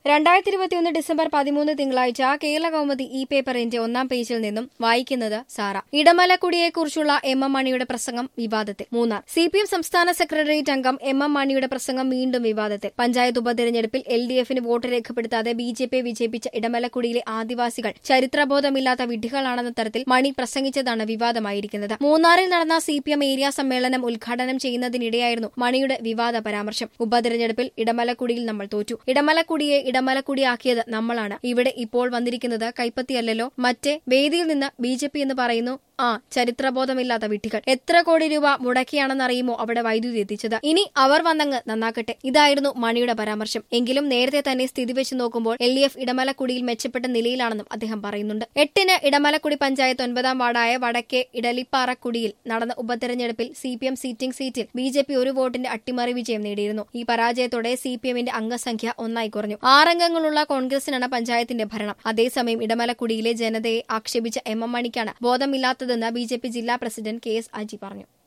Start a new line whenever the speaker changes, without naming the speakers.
രണ്ടായിരത്തി ഇരുപത്തിയൊന്ന് ഡിസംബർ പതിമൂന്ന് തിങ്കളാഴ്ച കേരള കൗമുദി ഇ പേപ്പറിന്റെ ഒന്നാം പേജിൽ നിന്നും വായിക്കുന്നത് സാറ ഇടമലക്കുടിയെക്കുറിച്ചുള്ള എം എം മണിയുടെ പ്രസംഗം വിവാദത്തിൽ മൂന്നാർ സി പി എം സംസ്ഥാന സെക്രട്ടേറിയറ്റ് അംഗം എം എം മണിയുടെ പ്രസംഗം വീണ്ടും വിവാദത്തിൽ പഞ്ചായത്ത് ഉപതെരഞ്ഞെടുപ്പിൽ എൽ ഡി എഫിന് വോട്ട് രേഖപ്പെടുത്താതെ ബി ജെ പി വിജയിപ്പിച്ച ഇടമലക്കുടിയിലെ ആദിവാസികൾ ചരിത്രബോധമില്ലാത്ത വിഡ്ഢികളാണെന്ന തരത്തിൽ മണി പ്രസംഗിച്ചതാണ് വിവാദമായിരിക്കുന്നത് മൂന്നാറിൽ നടന്ന സി പി എം ഏരിയ സമ്മേളനം ഉദ്ഘാടനം ചെയ്യുന്നതിനിടെയായിരുന്നു മണിയുടെ വിവാദ പരാമർശം ഉപതെരഞ്ഞെടുപ്പിൽ ഇടമലക്കുടിയിൽ നമ്മൾ തോറ്റു ഇടമലക്കുടിയെ ഇടമലക്കുടിയാക്കിയത് നമ്മളാണ് ഇവിടെ ഇപ്പോൾ വന്നിരിക്കുന്നത് കൈപ്പത്തിയല്ലല്ലോ മറ്റേ വേദിയിൽ നിന്ന് ബി ജെ പി എന്ന് പറയുന്നു ആ ചരിത്രബോധമില്ലാത്ത വിട്ടികൾ എത്ര കോടി രൂപ മുടക്കിയാണെന്നറിയുമോ അവിടെ വൈദ്യുതി എത്തിച്ചത് ഇനി അവർ വന്നങ്ങ് നന്നാക്കട്ടെ ഇതായിരുന്നു മണിയുടെ പരാമർശം എങ്കിലും നേരത്തെ തന്നെ സ്ഥിതി വെച്ച് നോക്കുമ്പോൾ എൽ ഡി എഫ് ഇടമലക്കുടിയിൽ മെച്ചപ്പെട്ട നിലയിലാണെന്നും അദ്ദേഹം പറയുന്നുണ്ട് എട്ടിന് ഇടമലക്കുടി പഞ്ചായത്ത് ഒൻപതാം വാർഡായ വടക്കേ ഇടലിപ്പാറക്കുടിയിൽ നടന്ന ഉപതെരഞ്ഞെടുപ്പിൽ C P M sitting seat B J P ഒരു വോട്ടിന്റെ അട്ടിമറി വിജയം നേടിയിരുന്നു ഈ പരാജയത്തോടെ സി പി എമ്മിന്റെ അംഗസംഖ്യ ഒന്നായി കുറഞ്ഞു ആറംഗങ്ങളുള്ള കോൺഗ്രസിനാണ് പഞ്ചായത്തിന്റെ ഭരണം അതേസമയം ഇടമലക്കുടിയിലെ ജനതയെ ആക്ഷേപിച്ച എം എം മണിക്കാണ് ബോധമില്ലാത്തതെന്ന് ബി ജെ പി ജില്ലാ പ്രസിഡന്റ് കെ എസ് അജി പറഞ്ഞു